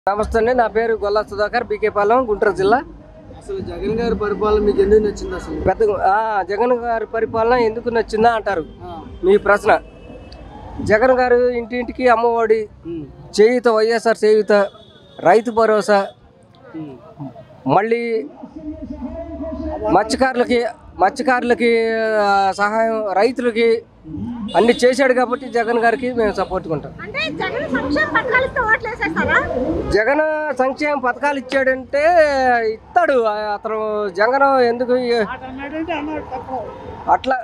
నమస్తే అండి నా పేరు గొల్ల సుధాకర్ బీకేపాలెం గుంటూరు జిల్లా అసలు జగన్ గారి పరిపాలన మీకు ఎందుకు నచ్చింది అసలు పెద్ద ఆ, జగన్ గారి పరిపాలన ఎందుకు నచ్చిందా అంటారు ఆ, మీ ప్రశ్న జగన్ గారు ఇంటింటికి అమ్మఒడి ఉమ్, చేయుత వైఎస్ఆర్ చేయుత రైతు భరోసా ఉమ్, మళ్ళీ మత్స్యకారులకి మత్స్యకారులకి ఆ, సహాయం రైతులకి అన్ని చేశాడు కాబట్టి జగన్ గారికి మేము సపోర్ట్ ఉంటాం అంటే జగన్ సంక్షేమ పథకాలు ఇస్తే ఓట్లు వేసేస్తారా జగన్ సంక్షేమ పథకాలు ఇచ్చాడంటే ఇస్తాడు ఆ, అతను జగన్ ఎందుకు ఈ- అట్లా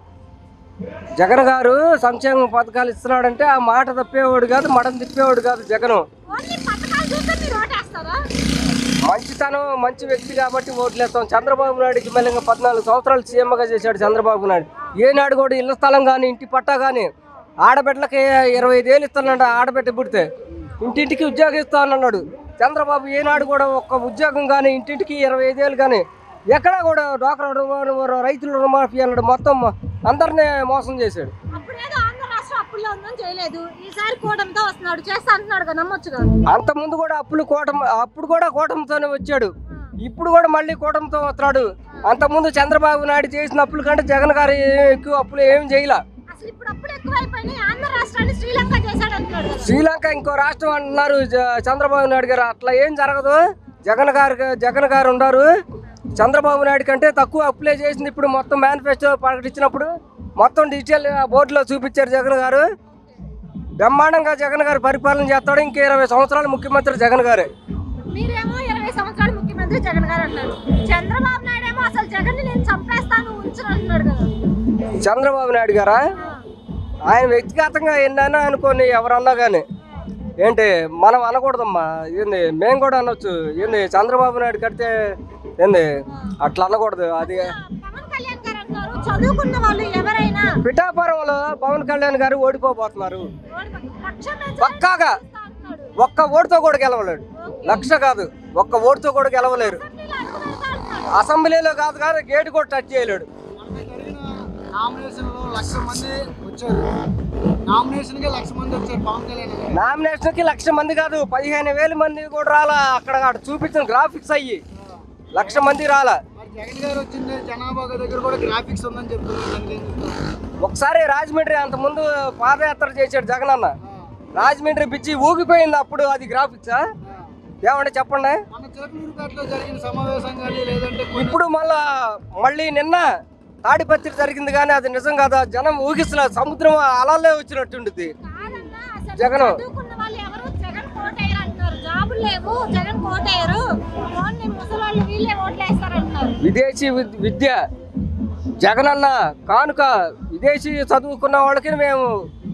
జగన్ గారు సంక్షేమ పథకాలు ఇస్తున్నాడంటే ఆ మాట తప్పేవాడు కాదు మడం తిప్పేవాడు కాదు జగన్ ఓన్లీ పథకాలు చూస్తే మీరు ఓటేస్తారా మంచితనం మంచి వ్యక్తి కాబట్టి ఓట్లేస్తాం చంద్రబాబు నాయుడుకి మళ్ళీ ఇంకా పద్నాలుగు సంవత్సరాలు సీఎంగా చేశాడు చంద్రబాబు నాయుడు ఏనాడు కూడా ఇళ్ల స్థలం కానీ ఇంటి పట్టా కానీ ఆడబిడ్డలకి ఇరవై ఐదు వేలు ఇస్తానంట ఆడబిడ్డ పుడితే ఇంటింటికి ఉద్యోగం ఇస్తానన్నాడు చంద్రబాబు ఏనాడు కూడా ఒక్క ఉద్యోగం కానీ ఇంటింటికి ఇరవై ఐదు వేలు కానీ ఎక్కడా కూడా డోక్రా రుణ- రైతుల రుణమాఫీ అన్నాడు మొత్తం అందరినీ మోసం చేశాడు అప్పుడేదో ఆంధ్ర రాష్ట్రం అప్పుల్లో ఉందని చేయలేదు ఈసారి కూటమితో వస్తున్నాడు చేస్తా అంటున్నాడు కదా నమ్మొచ్చు కదా అంత ముందు కూడా అప్పులు కూటమి అప్పుడు కూడా కూటమితోనే వచ్చాడు ఇప్పుడు కూడా మళ్ళీ కూటమితో వస్తున్నాడు అంత ముందు చంద్రబాబు నాయుడు చేసిన అప్పుల కంటే జగన్ గారు ఏ- ఎక్కువ అప్పులు ఏం చేయలే అసలు ఇప్పుడు అప్పులు ఎక్కువైపోయినాయి ఆంధ్ర రాష్ట్రాన్ని శ్రీలంక చేశాడు అంటున్నాడు కదా శ్రీలంక ఇంకో రాష్ట్రం అంటున్నారు జ- చంద్రబాబు నాయుడు గారు అట్లా ఏం జరగదు జగన్ గారు జగన్ గారు ఉన్నారు చంద్రబాబు నాయుడు కంటే తక్కువ అప్లై చేసింది ఇప్పుడు మొత్తం మేనిఫెస్టో ప్రకటించినప్పుడు మొత్తం డిజిటల్ బోర్డులో చూపించారు జగన్ గారు బ్రహ్మాండంగా జగన్ గారు పరిపాలన చేస్తాడు ఇంక ఇరవై సంవత్సరాలు ముఖ్యమంత్రి జగన్ గారే మీరేమో ఇరవై సంవత్సరాలు ముఖ్యమంత్రి జగన్ గారు అంటున్నారు చంద్రబాబు నాయుడు ఏమో అసలు జగన్ నేను చంపేస్తాను ఉంచను అంటున్నాడు కదా చంద్రబాబు నాయుడు గారా ఆయన వ్యక్తిగతంగా ఎన్నైనా అనుకోని ఎవరన్నా కానీ ఏంటి మనం అనకూడదమ్మా ఏంది మేము కూడా అనొచ్చు ఏంది చంద్రబాబు నాయుడు కడితే ఏంది అట్లా అనకూడదు అది పవన్ కళ్యాణ్ గారు అంటున్నారు చదువుకున్న వాళ్ళు ఎవరైనా పిఠాపురంలో పవన్ కళ్యాణ్ గారు ఓడిపోబోతున్నారు లక్ష మెజారిటీ పక్కాగా ఇస్తా అంటున్నాడు ఒక్క ఓటుతో కూడా గెలవలేడు లక్ష కాదు ఒక్క ఓటుతో కూడా గెలవలేరు అసెంబ్లీలో అడుగుపెడతా అంటున్నాడు. అసెంబ్లీలో కాదు కాదు గేటు కూడా టచ్ చేయలేడు మొన్న జరిగిన నామినేషన్ లో లక్ష మంది వచ్చారు నామినేషన్ కి లక్ష మంది వచ్చారు పవన్ కళ్యాణ్ గారు. నామినేషన్కి లక్ష మంది కాదు పదిహేను వేల మంది కూడా రాలా అక్కడ అక్కడ చూపించిన గ్రాఫిక్స్ అయ్యి లక్ష మంది రాలా మరి జగన్ గారు వచ్చింది జనాభా దగ్గర కూడా గ్రాఫిక్స్ ఉందని చెప్తున్నారు దానికి ఏం చెప్తారు? ఒకసారి రాజమండ్రి అంతకుముందు పాదయాత్ర చేశాడు జగన్ అన్న రాజమండ్రి పిచ్చి ఊగిపోయింది అప్పుడు అది గ్రాఫిక్సా ఏమంటే చెప్పండి మన చిలకలూరుపేటలో జరిగిన సమావేశం కానీ లేదంటే కొన్ని- ఇప్పుడు మళ్ళా మళ్ళీ నిన్న తాడిపత్రి జరిగింది కానీ అది నిజం కాదా జనం ఊగిస్తున్నారు సముద్రం అలలే వచ్చినట్టుండిద్ది కాదన్నా, అసలు జగన్. చదువుకున్న వాళ్ళు ఎవరు జగన్ కోటయ్యరు అంటున్నారు జాబులు లేవు జగన్ కోటయ్యరు ఓన్లీ ముసలాళ్ళు వీళ్ళే ఓట్లేస్తారు అంటున్నారు విదేశీ విద్- విద్య జగనన్న కానుక విదేశీ చదువుకున్న వాళ్ళకి మేము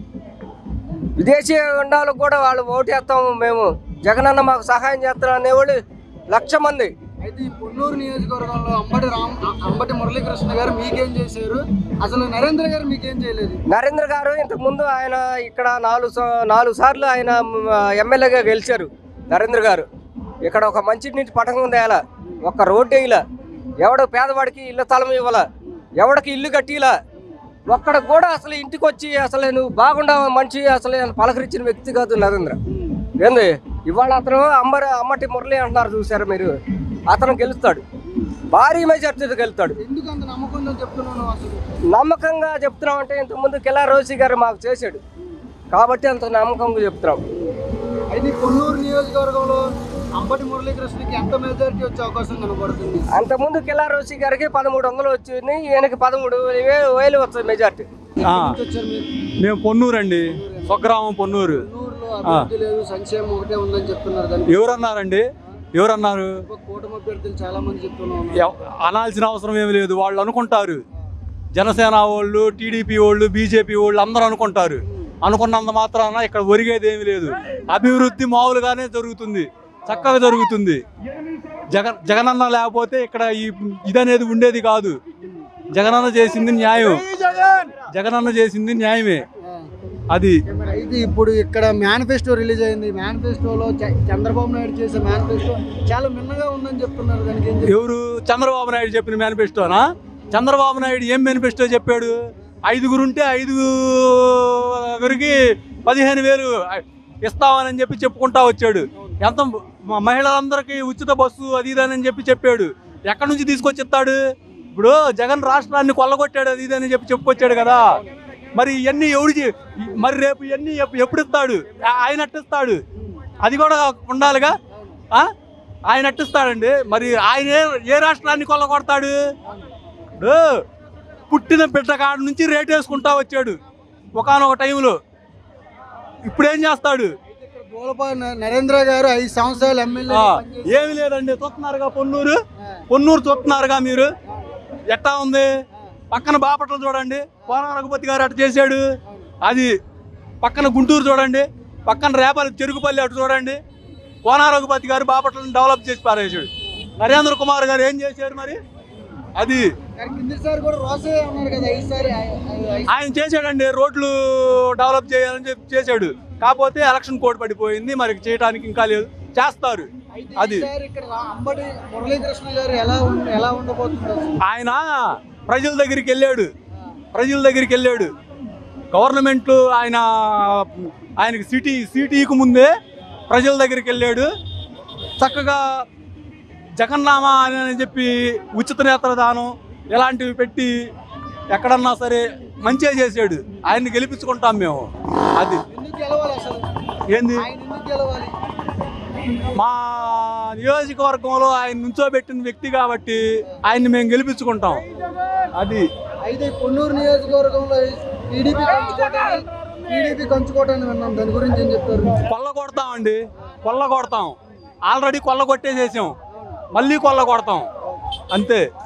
విదేశీ ఉండాలకు కూడా వాళ్ళు ఓటేస్తాము మేము జగనన్న మాకు సహాయం చేస్తున్నారు అనేవాళ్ళు లక్ష మంది అయితే ఈ పొన్నూరు నియోజకవర్గంలో అంబటి రామ్ అంబటి మురళీకృష్ణ గారు మీకేం చేశారు అసలు నరేంద్ర గారు మీకేం చేయలేదు నరేంద్ర గారు ఇంతకు ముందు ఆయన ఇక్కడ నాలుగు సా- నాలుగు సార్లు ఆయన మ్, ఎమ్మెల్యేగా గెలిచారు నరేంద్ర గారు ఇక్కడ ఒక మంచినీటి పథకం తేలా ఒక్క రోడ్డు వేయలా ఎవడు పేదవాడికి ఇల్లు స్థలం ఇవ్వాల ఎవడికి ఇల్లు కట్టిలా ఒక్కడ కూడా అసలు ఇంటికి వచ్చి అసలు నువ్వు బాగుండవు మనిషి అసలు ఆయన పలకరించిన వ్యక్తి కాదు నరేంద్ర ఏంది ఇవాళ అతను అమ్మరి అమ్మటి మురళి అంటున్నారు చూసారు మీరు అతను గెలుస్తాడు భారీ మెజార్టీతో గెలుస్తాడు ఎందుకు అంత నమ్మకం ఉందని చెప్తున్నాను అసలు నమ్మకంగా చెప్తున్నాం అంటే ఇంతకుముందు కిలా రోసి గారు మాకు చేశాడు కాబట్టి అంత నమ్మకంగా చెప్తున్నాం అయితే ఈ పొన్నూరు నియోజకవర్గంలో అంబటి మురళీకృష్ణకి ఎంత మెజారిటీ వచ్చే అవకాశం కనబడుతుంది అంతకుముందు కిలా రోసి గారికి పదమూడు వందలు వచ్చింది ఈయనకి పదమూడు వేలు వేలు వస్తుంది మెజార్టీ ఆ, ఎంత వచ్చారు మీరు మేము పొన్నూరు అండి స్వగ్రామం పొన్నూరు పొన్నూరులో అభివృద్ధి లేదు సంక్షేమం ఒకటే ఉందని చెప్తున్నారు దానికి ఎవరన్నారండి ఎవరన్నారు ఒక కూటమి అభ్యర్థులు చాలా మంది చెప్తున్నారు ఎవ- అనాల్సిన అవసరం ఏమి లేదు వాళ్ళు అనుకుంటారు జనసేన వాళ్ళు టీడీపీ వాళ్ళు బీజేపీ వాళ్ళు అందరూ అనుకుంటారు అనుకున్నంత మాత్రాన ఇక్కడ ఒరిగేది ఏమీ లేదు అభివృద్ధి మామూలుగానే జరుగుతుంది చక్కగా జరుగుతుంది జగన్ జగనన్న లేకపోతే ఇక్కడ ఈ ఇదనేది ఉండేది కాదు జగనన్న చేసింది న్యాయం జగనన్న చేసింది న్యాయమే అది అయితే ఇప్పుడు ఇక్కడ మేనిఫెస్టో రిలీజ్ అయింది మేనిఫెస్టోలో చ- చంద్రబాబు నాయుడు చేసే మేనిఫెస్టో చాలా మిన్నగా ఉందని చెప్తున్నారు దానికి ఏం చెప్తారు? ఎవరు చంద్రబాబు నాయుడు చెప్పిన మేనిఫెస్టోనా చంద్రబాబు నాయుడు ఏం మేనిఫెస్టో చెప్పాడు ఐదుగురు ఉంటే ఐదుగురికి పదిహేను వేలు ఇస్తామని చెప్పి చెప్పుకుంటా వచ్చాడు ఎంత మ- మహిళలందరికీ ఉచిత బస్సు అది ఇదని చెప్పి చెప్పాడు ఎక్కడి నుంచి తీసుకొచ్చి ఇస్తాడు ఇప్పుడు జగన్ రాష్ట్రాన్ని కొల్లగొట్టాడు అది ఇదని చెప్పి చెప్పుకొచ్చాడు కదా మరి ఇవన్నీ ఎవడు చే- మరి రేపు ఇవన్నీ ఎప్- ఎప్పుడు ఇస్తాడు ఆ- ఆయన అట్టిస్తాడు అది కూడా ఉండాలిగా ఆ? ఆయన అట్టిస్తాడండి మరి ఆయన ఏ- ఏ రాష్ట్రాన్ని కొల్లగొడతాడు ఇప్పుడు పుట్టిన బిడ్డ కాడ నుంచి రేట్ వేసుకుంటా వచ్చాడు ఒకనొక టైంలో ఇప్పుడేం చేస్తాడు ఇక్కడ బోలపాటి న- నరేంద్ర గారు ఐదు సంవత్సరాలు ఎమ్మెల్యే ఆ, ఏమి లేదండి చూస్తున్నారుగా పొన్నూరు పొన్నూరు చూస్తున్నారుగా మీరు ఎట్టా ఉంది పక్కన బాపట్ల చూడండి కోన రఘుపతి గారు అటు చేశాడు అది పక్కన గుంటూరు చూడండి పక్కన రేపల్లి చెరుకుపల్లి అటు చూడండి కోన రఘుపతి గారు బాపట్లను డెవలప్ చేసి పారేశాడు నరేంద్ర కుమార్ గారు ఏం చేశారు మరి అది కానీ కిందసారి కూడా రోసే ఉన్నారు కదా ఈసారి ఐ- ఐ- ఐ- ఆయన చేశాడండి రోడ్లు డెవలప్ చేయాలని చెప్పి చేశాడు కాకపోతే ఎలక్షన్ కోడ్ పడిపోయింది మరి చేయడానికి ఇంకా లేదు చేస్తారు అయితే అది. ఈసారి ఇక్కడ రా- అంబటి మురళీకృష్ణ గారు ఎలా ఉండ ఎలా ఉండబోతున్నారు అసలు? ఆయన ప్రజల దగ్గరికి వెళ్ళాడు ప్రజల దగ్గరికి వెళ్ళాడు గవర్నమెంట్ ఆయన ఆయనకి సిటీ సిటీకి ముందే ప్రజల దగ్గరికి వెళ్ళాడు చక్కగా జగన్నామా అని చెప్పి ఉచిత నేత్రదానం ఇలాంటివి పెట్టి ఎక్కడన్నా సరే మంచిగా చేశాడు ఆయన్ని గెలిపించుకుంటాం మేము అది ఎందుకు గెలవాలి అసలు ఏంది ఆయన ఎందుకు గెలవాలి మా నియోజకవర్గంలో ఆయన నుంచోబెట్టిన వ్యక్తి కాబట్టి ఆయన్ని మేము గెలిపించుకుంటాం అది అయితే ఈ పొన్నూరు నియోజకవర్గంలో టీడీపీ కంచుకోవటాన్ని టీడీపీ కంచుకోవటాన్ని విన్నాం దాని గురించి ఏం చెప్తారు కొల్ల కొడతామండి కొల్ల కొడతాం ఆల్రెడీ కొల్ల కొట్టేసేసాం మళ్ళీ కొల్ల కొడతాం అంతే